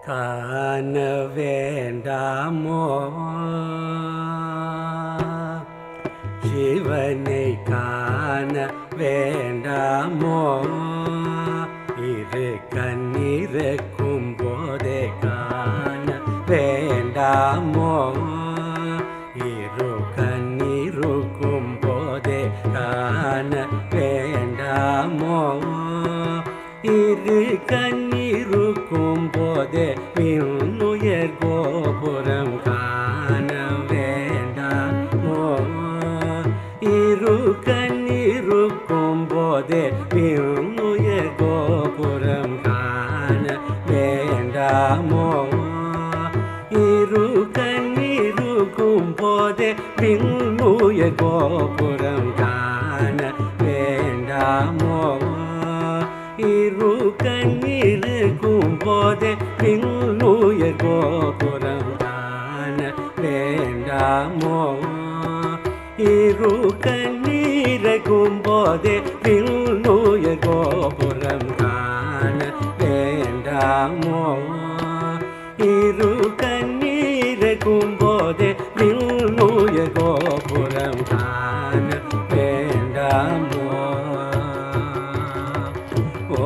காண வேண்டாமோ சிவனை காண வேண்டாமோ இரு கண்ணிருக்கும் போதே காண வேண்டாமோ இரு கண்ணிருக்கும் போதே காண வேண்டாமோ இரு கண்ணிருக்கும் போதே விண்ணுயர் கோபுரம் காண வேண்டாமோ இரு கண்ணிருக்கும் போதே விண்ணுயர் கோபுரம் காண வேண்டாமோ இரு கண்ணிருக்கும் போதே விண்ணுயர் கோபுரம் காண வேண்டாமோ இரு கண்ணிருக்கும் போதே விண்ணுயர் கோபுரம் காண வேண்டாமோ இரு கண்ணீரகும் போதே விண்ணுயர் கோபுரம் காண வேண்டாமோ இரு கண்ணீரகும் போதே விண்ணுயர் கோபுரம் காண வேண்டாமோ ஓ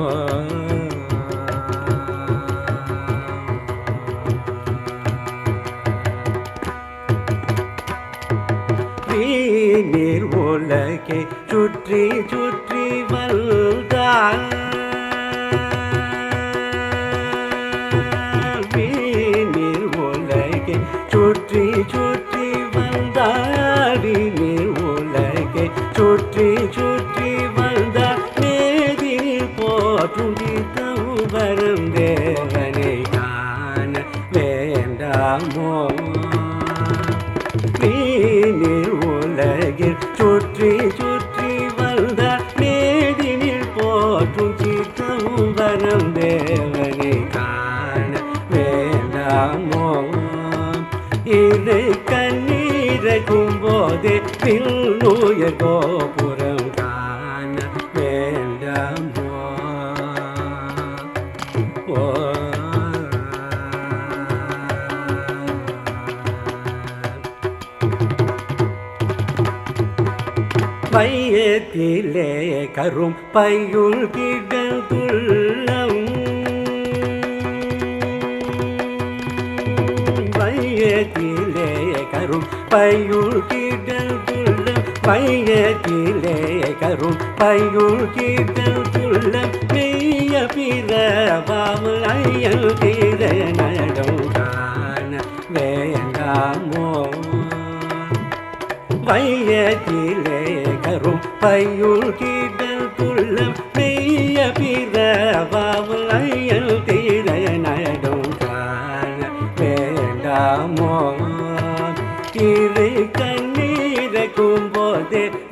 நீர் உலகை சுற்றி சுற்றி வந்தால் நீர் உலகை சுற்றி சுற்றி வந்தால் நீர் உலகை சுற்றி சுற்றி வந்தால் மேதில் போற்றும் வரும் தேவனை காண வேண்டாமோ நீர் உலகில் சுற்றி சுற்றி வந்த மேதினில் போற்றும் சித்தம் வரம் தேவனை காண வேண்டாமோ இரு கண்ணீரகும் போதே பின்னுயர் கோபுரம் காண வேண்டாமோ ஓ பையத்திலே கரும் பையுள் கிடந்துள்ளம் பையத்திலே கரும் பையுள் கிடந்துள்ளம் பையத்திலே கரும் பையுள் கிடந்துள்ளம் மெய்ய பிறவாமல் ஐயல் தீர நடம் காண வேண்டாமோ வையத்திலே கரும் பையுள் கீடல் துள்ளம் மெய்ய பிறவாமல் ஐயல் தீர நடும் காண வேண்டாமோ இரு கண்ணீரக்கும் போதே